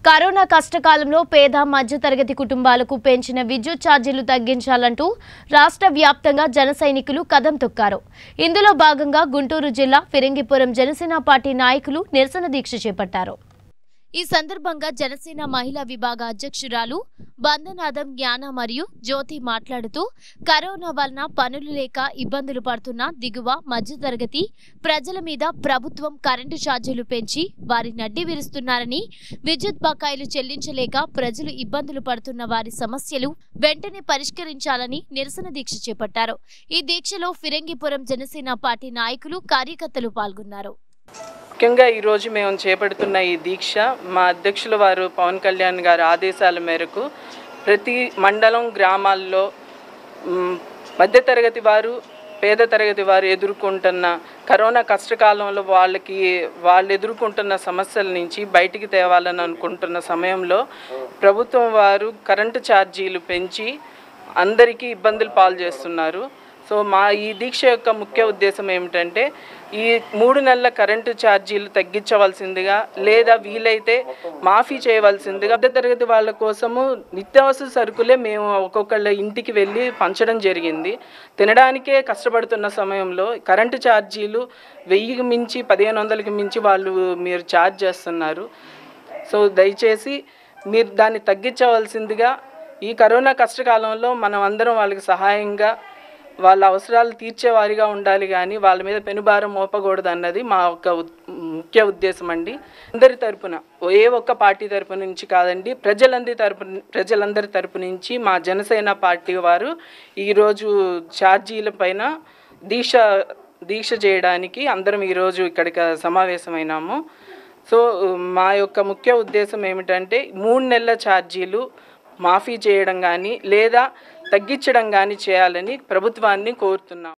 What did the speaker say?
corona కష్టకాలంలో పేద మధ్యతరగతి కుటుంబాలకు పెంచిన విద్యుత్ ఛార్జీలు తగ్గించాలంటూ రాష్ట్ర వ్యాప్తంగా జన సైనికులు కదం తొక్కారు ఇందులో భాగంగా గుంటూరు జిల్లా ఫిరంగిపురం జనసేన పార్టీ నాయకులు నిరసన దీక్ష చేపట్టారు ఈ సందర్భంగా జనసేన మహిళా విభాగ అధ్యక్షురాలు బందనాదం జ్ఞాన మరియు జ్యోతి మాట్లాడుతూ కరోనా వలన పనులు లేక ఇబ్బందులు పడుతున్న దిగువ మధ్యతరగతి ప్రజల మీద ప్రభుత్వం కరెంటు ఛార్జీలు పెంచి వారి నడ్డి విరుస్తున్నారని విద్యుత్ బకాయిలు చెల్లించలేక ప్రజలు ఇబ్బందులు పడుతున్న వారి సమస్యలు వెంటనే పరిష్కరించాలని నిరసన దీక్ష చేపట్టారు ఈ దీక్షలో ఫిరంగిపురం జనసేన పార్టీ నాయకులు కార్యకర్తలు పాల్గొన్నారు ముఖ్యంగా ఈరోజు మేము చేపడుతున్న ఈ దీక్ష మా అధ్యక్షుల వారు పవన్ కళ్యాణ్ గారి ఆదేశాల మేరకు ప్రతి మండలం గ్రామాల్లో మ్, మధ్యతరగతి వారు పేద తరగతి వారు ఎదుర్కొంటున్న కరోనా కష్టకాలంలో వాళ్ళకి వాళ్ళు ఎదుర్కొంటున్న సమస్యల నుంచి బయటికి తేవాలని అనుకుంటున్న సమయంలో ప్రభుత్వం వారు కరెంటు ఛార్జీలు పెంచి అందరికీ ఇబ్బందులు పాలు చేస్తున్నారు సో మా ఈ దీక్ష యొక్క ముఖ్య ఉద్దేశం ఏమిటంటే ఈ మూడు నెలల కరెంటు ఛార్జీలు తగ్గించవలసిందిగా లేదా వీలైతే మాఫీ చేయవలసిందిగా మధ్య తరగతి వాళ్ళ కోసము నిత్యావసర సరుకులే మేము ఒక్కొక్కళ్ళ ఇంటికి వెళ్ళి పంచడం జరిగింది తినడానికే కష్టపడుతున్న సమయంలో కరెంటు ఛార్జీలు వెయ్యికి మించి పదిహేను వందలకి మించి వాళ్ళు మీరు ఛార్జ్ చేస్తున్నారు సో దయచేసి మీరు దాన్ని తగ్గించవలసిందిగా ఈ కరోనా కష్టకాలంలో మనం అందరం వాళ్ళకి సహాయంగా వాళ్ళ అవసరాలు తీర్చేవారిగా ఉండాలి కానీ వాళ్ళ మీద పెనుభారం మోపకూడదు అన్నది మా యొక్క ఉద్- ముఖ్య ఉద్దేశం అండి అందరి తరపున ఏ ఒక్క పార్టీ తరపు నుంచి కాదండి ప్రజలందరి తరపు ప్రజలందరి తరపు నుంచి మా జనసేన పార్టీ వారు ఈరోజు ఛార్జీల పైన దీక్ష దీక్ష చేయడానికి అందరం ఈరోజు ఇక్కడికి సమావేశమైనాము సో మా యొక్క ముఖ్య ఉద్దేశం ఏమిటంటే మూడు నెలల ఛార్జీలు మాఫీ చేయడం కానీ లేదా తగ్గించడం కానీ చేయాలని ప్రభుత్వాన్ని కోరుతున్నాం